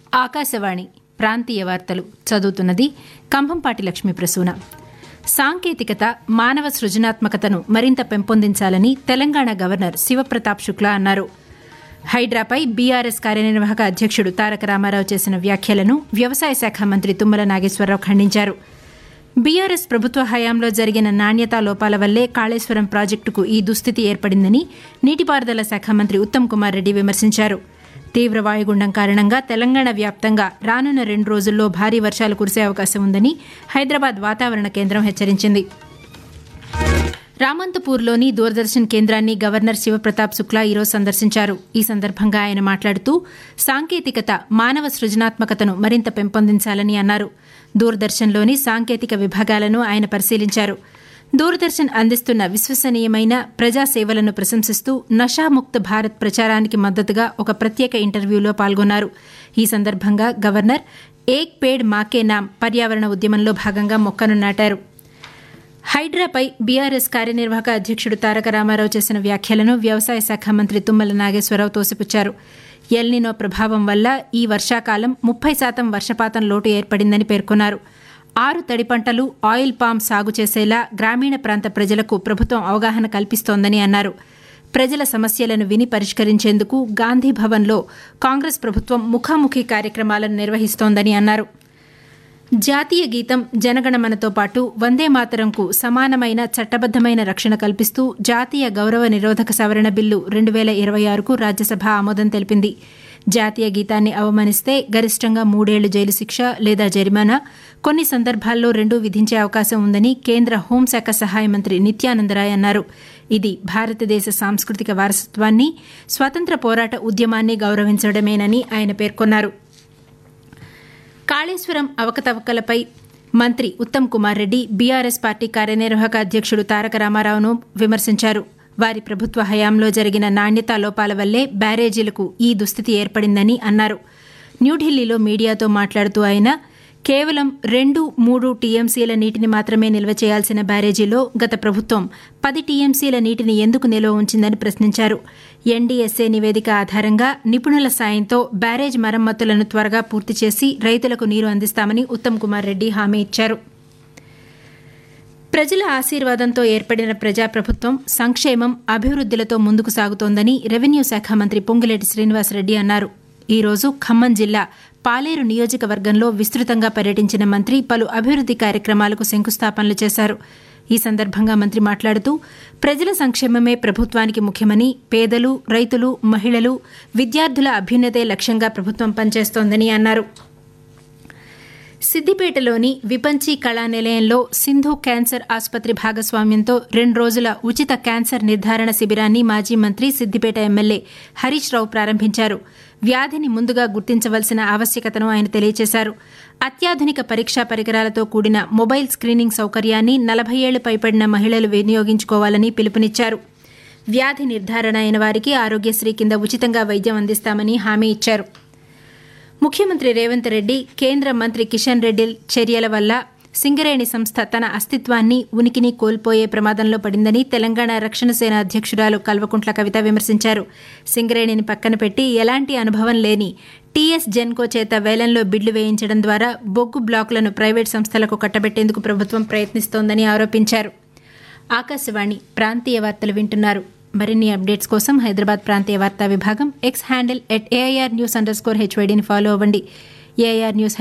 ఆకాశవాణి ప్రాంతీయ వార్తలు చదువుతున్నది కంభంపాటి లక్ష్మీ ప్రసూన సాంకేతికత మానవ సృజనాత్మకతను మరింత పెంపొందించాలని తెలంగాణ గవర్నర్ శివప్రతాప్ శుక్లా అన్నారు హైడ్రాపై బీఆర్ఎస్ కార్యనిర్వాహక అధ్యక్షుడు తారక రామారావు చేసిన వ్యాఖ్యలను వ్యవసాయ శాఖ మంత్రి తుమ్మల నాగేశ్వరరావు ఖండించారు బీఆర్ఎస్ ప్రభుత్వ హయాంలో జరిగిన నాణ్యతా లోపాల వల్లే కాళేశ్వరం ప్రాజెక్టుకు ఈ దుస్థితి ఏర్పడిందని నీటిపారుదల శాఖ మంత్రి ఉత్తమ్ కుమార్ రెడ్డి విమర్శించారు తీవ్ర వాయుగుండం కారణంగా తెలంగాణ వ్యాప్తంగా రానున్న రెండు రోజుల్లో భారీ వర్షాలు కురిసే అవకాశం ఉందని హైదరాబాద్ వాతావరణ కేంద్రం హెచ్చరించింది రామంతపూర్లోని దూరదర్శన్ కేంద్రాన్ని గవర్నర్ శివప్రతాప్ శుక్లా ఈరోజు సందర్శించారు ఈ సందర్భంగా ఆయన మాట్లాడుతూ సాంకేతికత మానవ సృజనాత్మకతను మరింత పెంపొందించాలని అన్నారు దూరదర్శన్లోని సాంకేతిక విభాగాలను ఆయన పరిశీలించారు దూరదర్శన్ అందిస్తున్న విశ్వసనీయమైన ప్రజా సేవలను ప్రశంసిస్తూ నషాముక్త భారత్ ప్రచారానికి మద్దతుగా ఒక ప్రత్యేక ఇంటర్వ్యూలో పాల్గొన్నారు ఈ సందర్భంగా గవర్నర్ ఏక్ పేడ్ మాకే నామ్ పర్యావరణ ఉద్యమంలో భాగంగా మొక్కను నాటారు హైడ్రాపై బీఆర్ఎస్ కార్యనిర్వాహక అధ్యక్షుడు తారక రామారావు చేసిన వ్యాఖ్యలను వ్యవసాయ శాఖ మంత్రి తుమ్మల నాగేశ్వరరావు తోసిపుచ్చారు ఎల్నినో ప్రభావం వల్ల ఈ వర్షాకాలం ముప్పై శాతం వర్షపాతం లోటు ఏర్పడిందని పేర్కొన్నారు ఆరు తడి పంటలు ఆయిల్ పామ్ సాగు చేసేలా గ్రామీణ ప్రాంత ప్రజలకు ప్రభుత్వం అవగాహన కల్పిస్తోందని అన్నారు ప్రజల సమస్యలను విని పరిష్కరించేందుకు గాంధీ భవన్లో కాంగ్రెస్ ప్రభుత్వం ముఖాముఖి కార్యక్రమాలను నిర్వహిస్తోందని అన్నారు జాతీయ గీతం జనగణమనతో పాటు వందే మాతరంకు సమానమైన చట్టబద్దమైన రక్షణ కల్పిస్తూ జాతీయ గౌరవ నిరోధక సవరణ బిల్లు రెండు వేల ఇరవై ఆరుకు రాజ్యసభ ఆమోదం తెలిపింది జాతీయ గీతాన్ని అవమానిస్తే గరిష్టంగా మూడేళ్లు జైలు శిక్ష లేదా జరిమానా కొన్ని సందర్భాల్లో రెండూ విధించే అవకాశం ఉందని కేంద్ర హోంశాఖ సహాయ మంత్రి నిత్యానందరాయ్ అన్నారు ఇది భారతదేశ సాంస్కృతిక వారసత్వాన్ని స్వాతంత్ర పోరాట ఉద్యమాన్ని గౌరవించడమేనని ఆయన పేర్కొన్నారు కాళేశ్వరం అవకతవకలపై మంత్రి ఉత్తమ్ కుమార్ రెడ్డి బీఆర్ఎస్ పార్టీ కార్యనిర్వాహక అధ్యక్షుడు తారక రామారావును విమర్శించారు వారి ప్రభుత్వ హయాంలో జరిగిన నాణ్యతా లోపాల వల్లే బ్యారేజీలకు ఈ దుస్థితి ఏర్పడిందని అన్నారు న్యూఢిల్లీలో మీడియాతో మాట్లాడుతూ ఆయన కేవలం రెండు మూడు టీఎంసీల నీటిని మాత్రమే నిల్వ చేయాల్సిన బ్యారేజీలో గత ప్రభుత్వం పది టీఎంసీల నీటిని ఎందుకు నిల్వ ఉంచిందని ప్రశ్నించారు ఎన్డీఎస్ఏ నివేదిక ఆధారంగా నిపుణుల సాయంతో బ్యారేజ్ మరమ్మతులను త్వరగా పూర్తి చేసి రైతులకు నీరు అందిస్తామని ఉత్తమ్ కుమార్ రెడ్డి హామీ ఇచ్చారు ప్రజల ఆశీర్వాదంతో ఏర్పడిన ప్రజాప్రభుత్వం సంక్షేమం అభివృద్దిలతో ముందుకు సాగుతోందని రెవెన్యూ శాఖ మంత్రి పొంగులేటి శ్రీనివాసరెడ్డి అన్నారు ఈ రోజు ఖమ్మం జిల్లా పాలేరు నియోజకవర్గంలో విస్తృతంగా పర్యటించిన మంత్రి పలు అభివృద్ది కార్యక్రమాలకు శంకుస్థాపనలు చేశారు ఈ సందర్భంగా మంత్రి మాట్లాడుతూ ప్రజల సంక్షేమమే ప్రభుత్వానికి ముఖ్యమని పేదలు రైతులు మహిళలు విద్యార్థుల అభ్యున్నతే లక్ష్యంగా ప్రభుత్వం పనిచేస్తోందని అన్నారు సిద్దిపేటలోని విపంచి కళా నిలయంలో సింధు క్యాన్సర్ ఆసుపత్రి భాగస్వామ్యంతో రెండు రోజుల ఉచిత క్యాన్సర్ నిర్ధారణ శిబిరాన్ని మాజీ మంత్రి సిద్దిపేట ఎమ్మెల్యే హరీష్ రావు ప్రారంభించారు వ్యాధిని ముందుగా గుర్తించవలసిన ఆవశ్యకతను ఆయన తెలియజేశారు అత్యాధునిక పరీక్షా పరికరాలతో కూడిన మొబైల్ స్క్రీనింగ్ సౌకర్యాన్ని నలభై ఏళ్లు పైబడిన మహిళలు వినియోగించుకోవాలని పిలుపునిచ్చారు వ్యాధి నిర్ధారణ అయిన వారికి ఆరోగ్యశ్రీ కింద ఉచితంగా వైద్యం అందిస్తామని హామీ ఇచ్చారు ముఖ్యమంత్రి రేవంత్ రెడ్డి కేంద్ర మంత్రి కిషన్ రెడ్డి చర్యల వల్ల సింగరేణి సంస్థ తన అస్తిత్వాన్ని ఉనికిని కోల్పోయే ప్రమాదంలో పడిందని తెలంగాణ రక్షణ సేన అధ్యక్షురాలు కల్వకుంట్ల కవిత విమర్శించారు సింగరేణిని పక్కన పెట్టి ఎలాంటి అనుభవం లేని టీఎస్ జెన్కో చేత వేలంలో బిడ్లు వేయించడం ద్వారా బొగ్గు బ్లాకులను ప్రైవేట్ సంస్థలకు కట్టబెట్టేందుకు ప్రభుత్వం ప్రయత్నిస్తోందని ఆరోపించారు ఆకాశవాణి ప్రాంతీయ వార్తలు వింటున్నారు మరిన్ని అప్డేట్స్ కోసం హైదరాబాద్ ప్రాంతీయ వార్తా విభాగం X handle at AIR news underscore హెచ్వైడీని ఫాలో అవ్వండి ఏఐఆర్ న్యూస్